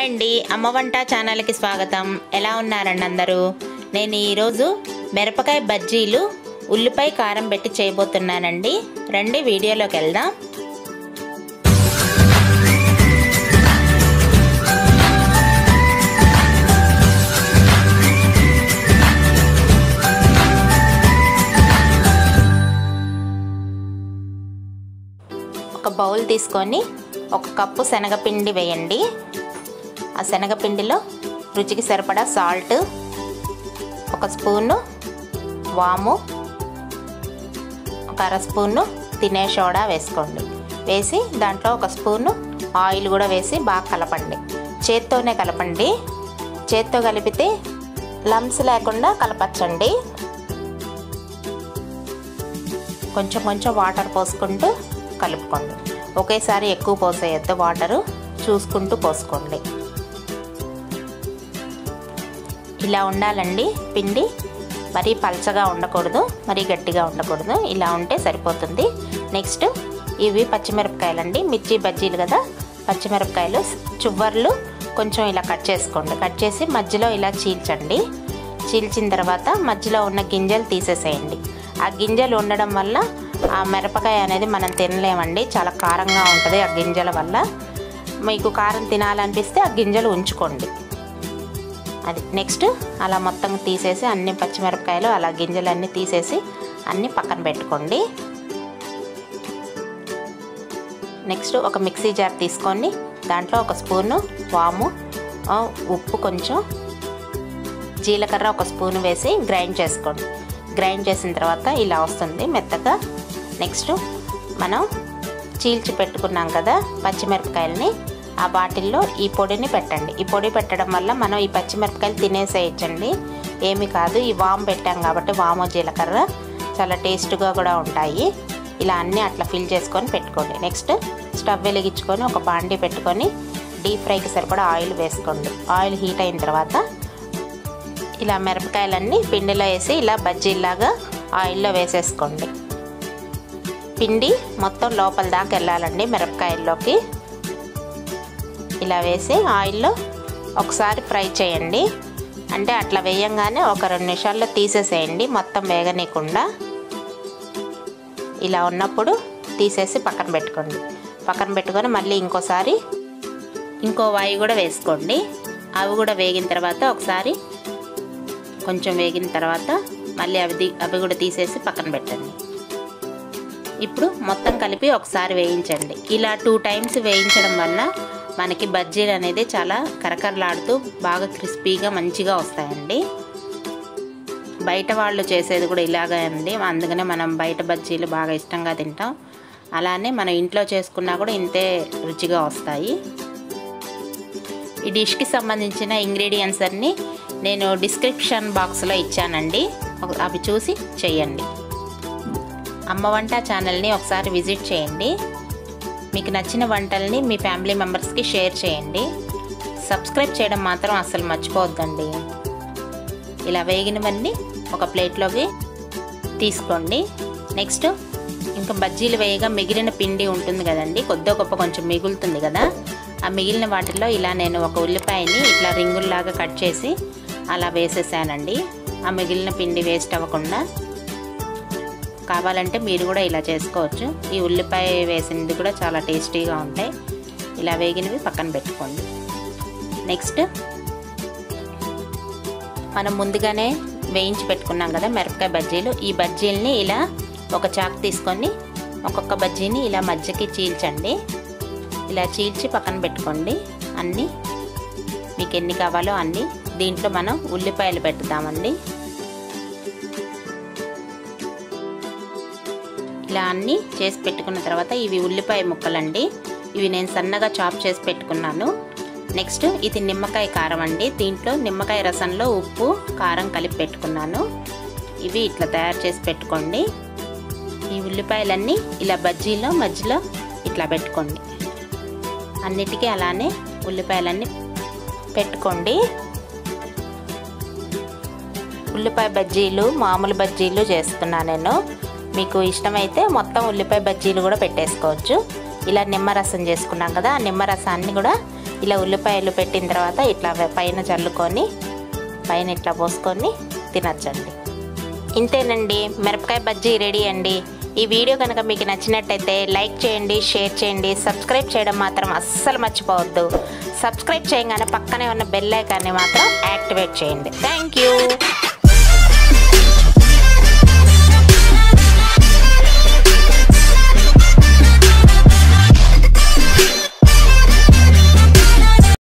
hi అండి అమ్మ వంట ఛానల్కి స్వాగతం ఎలా ఉన్నారండి అందరూ నేను ఈరోజు మిరపకాయ బజ్జీలు ఉల్లిపాయ కారం పెట్టి చేయబోతున్నానండి రండి వీడియోలోకి వెళ్దాం ఒక బౌల్ తీసుకొని ఒక కప్పు శనగపిండి వేయండి ఆ శనగపిండిలో రుచికి సరిపడా సాల్ట్ ఒక స్పూను వాము ఒక అర స్పూను తినే సోడా వేసుకోండి వేసి దాంట్లో ఒక స్పూను ఆయిల్ కూడా వేసి బాగా కలపండి చేత్తోనే కలపండి చేత్తో కలిపితే లమ్స్ లేకుండా కలపచ్చండి కొంచెం కొంచెం వాటర్ పోసుకుంటూ కలుపుకోండి ఒకేసారి ఎక్కువ పోసేయద్దు వాటరు చూసుకుంటూ పోసుకోండి ఇలా ఉండాలండి పిండి మరీ పల్చగా ఉండకూడదు మరీ గట్టిగా ఉండకూడదు ఇలా ఉంటే సరిపోతుంది నెక్స్ట్ ఇవి పచ్చిమిరపకాయలండి మిర్చి బజ్జీలు కదా పచ్చిమిరపకాయలు చువ్వర్లు కొంచెం ఇలా కట్ చేసుకోండి కట్ చేసి మధ్యలో ఇలా చీల్చండి చీల్చిన తర్వాత మధ్యలో ఉన్న గింజలు తీసేసేయండి ఆ గింజలు ఉండడం వల్ల ఆ మిరపకాయ అనేది మనం తినలేమండి చాలా కారంగా ఉంటుంది ఆ గింజల వల్ల మీకు కారం తినాలనిపిస్తే ఆ గింజలు ఉంచుకోండి అది నెక్స్ట్ అలా మొత్తం తీసేసి అన్ని పచ్చిమిరపకాయలు అలా గింజలన్నీ తీసేసి అన్నీ పక్కన పెట్టుకోండి నెక్స్ట్ ఒక మిక్సీ జార్ తీసుకొని దాంట్లో ఒక స్పూను వాము ఉప్పు కొంచెం జీలకర్ర ఒక స్పూన్ వేసి గ్రైండ్ చేసుకోండి గ్రైండ్ చేసిన తర్వాత ఇలా వస్తుంది మెత్తగా నెక్స్ట్ మనం చీల్చి పెట్టుకున్నాం కదా పచ్చిమిరపకాయలని ఆ బాటిల్లో ఈ పొడిని పెట్టండి ఈ పొడి పెట్టడం వల్ల మనం ఈ పచ్చిమిరపకాయలు తినేసేయచ్చండి ఏమి కాదు ఈ వాము పెట్టాం కాబట్టి వాము జీలకర్ర చాలా టేస్ట్గా కూడా ఉంటాయి ఇలా అన్నీ అట్లా ఫిల్ చేసుకొని పెట్టుకోండి నెక్స్ట్ స్టవ్ వెలిగించుకొని ఒక బాండీ పెట్టుకొని డీప్ ఫ్రైకి సరిపడా ఆయిల్ వేసుకోండి ఆయిల్ హీట్ అయిన తర్వాత ఇలా మిరపకాయలన్నీ పిండిలో వేసి ఇలా బజ్జీలాగా ఆయిల్లో వేసేసుకోండి పిండి మొత్తం లోపల దాకా వెళ్ళాలండి మిరపకాయల్లోకి ఇలా వేసి ఆయిల్లో ఒకసారి ఫ్రై చేయండి అంటే అట్లా వేయంగానే ఒక రెండు నిమిషాల్లో తీసేసేయండి మొత్తం వేగనీయకుండా ఇలా ఉన్నప్పుడు తీసేసి పక్కన పెట్టుకోండి పక్కన పెట్టుకొని మళ్ళీ ఇంకోసారి ఇంకో వాయి కూడా వేసుకోండి అవి కూడా వేగిన తర్వాత ఒకసారి కొంచెం వేగిన తర్వాత మళ్ళీ అవి అవి కూడా తీసేసి పక్కన పెట్టండి ఇప్పుడు మొత్తం కలిపి ఒకసారి వేయించండి ఇలా టూ టైమ్స్ వేయించడం వల్ల మనకి బజ్జీలు అనేది చాలా కరకరలాడుతూ బాగా క్రిస్పీగా మంచిగా వస్తాయండి బయట వాళ్ళు చేసేది కూడా ఇలాగే అండి అందుకనే మనం బయట బజ్జీలు బాగా ఇష్టంగా తింటాం అలానే మనం ఇంట్లో చేసుకున్నా కూడా ఇంతే రుచిగా వస్తాయి ఈ డిష్కి సంబంధించిన ఇంగ్రీడియంట్స్ అన్నీ నేను డిస్క్రిప్షన్ బాక్స్లో ఇచ్చానండి అవి చూసి చేయండి అమ్మ వంట ఛానల్ని ఒకసారి విజిట్ చేయండి మీకు నచ్చిన వంటల్ని మీ ఫ్యామిలీ మెంబర్స్కి షేర్ చేయండి సబ్స్క్రైబ్ చేయడం మాత్రం అస్సలు మర్చిపోవద్దండి ఇలా వేగినవన్నీ ఒక ప్లేట్లోకి తీసుకోండి నెక్స్ట్ ఇంకా బజ్జీలు వేయగా మిగిలిన పిండి ఉంటుంది కదండి కొద్ది గొప్ప కొంచెం మిగులుతుంది కదా ఆ మిగిలిన వాటిలో ఇలా నేను ఒక ఉల్లిపాయని ఇట్లా రింగుల్లాగా కట్ చేసి అలా వేసేసానండి ఆ మిగిలిన పిండి వేస్ట్ అవ్వకుండా కావాలంటే మీరు కూడా ఇలా చేసుకోవచ్చు ఈ ఉల్లిపాయ వేసినది కూడా చాలా టేస్టీగా ఉంటాయి ఇలా వేగినవి పక్కన పెట్టుకోండి నెక్స్ట్ మనం ముందుగానే వేయించి పెట్టుకున్నాం కదా మిరపకాయ బజ్జీలు ఈ బజ్జీలని ఇలా ఒక చాకు తీసుకొని ఒక్కొక్క బజ్జీని ఇలా మధ్యకి చీల్చండి ఇలా చీల్చి పక్కన పెట్టుకోండి అన్నీ మీకు ఎన్ని కావాలో అన్నీ దీంట్లో మనం ఉల్లిపాయలు పెట్టుదామండి ఇలా అన్నీ చేసి పెట్టుకున్న తర్వాత ఇవి ఉల్లిపాయ ముక్కలండి ఇవి నేను సన్నగా చాప్ చేసి పెట్టుకున్నాను నెక్స్ట్ ఇది నిమ్మకాయ కారం అండి దీంట్లో నిమ్మకాయ రసంలో ఉప్పు కారం కలిపి పెట్టుకున్నాను ఇవి ఇట్లా తయారు చేసి పెట్టుకోండి ఈ ఉల్లిపాయలన్నీ ఇలా బజ్జీలో మధ్యలో ఇట్లా పెట్టుకోండి అన్నిటికీ అలానే ఉల్లిపాయలన్నీ పెట్టుకోండి ఉల్లిపాయ బజ్జీలు మామూలు బజ్జీలు చేస్తున్నా నేను మీకు ఇష్టమైతే మొత్తం ఉల్లిపాయ బజ్జీలు కూడా పెట్టేసుకోవచ్చు ఇలా నిమ్మరసం చేసుకున్నాం కదా ఆ నిమ్మరసాన్ని కూడా ఇలా ఉల్లిపాయలు పెట్టిన తర్వాత ఇట్లా పైన చల్లుకొని పైన ఇట్లా పోసుకొని తినచ్చండి ఇంతేనండి మిరపకాయ బజ్జీ రెడీ అండి ఈ వీడియో కనుక మీకు నచ్చినట్టయితే లైక్ చేయండి షేర్ చేయండి సబ్స్క్రైబ్ చేయడం మాత్రం అస్సలు మర్చిపోవద్దు సబ్స్క్రైబ్ చేయగానే పక్కనే ఉన్న బెల్ ఐకాన్ని మాత్రం యాక్టివేట్ చేయండి థ్యాంక్ యూ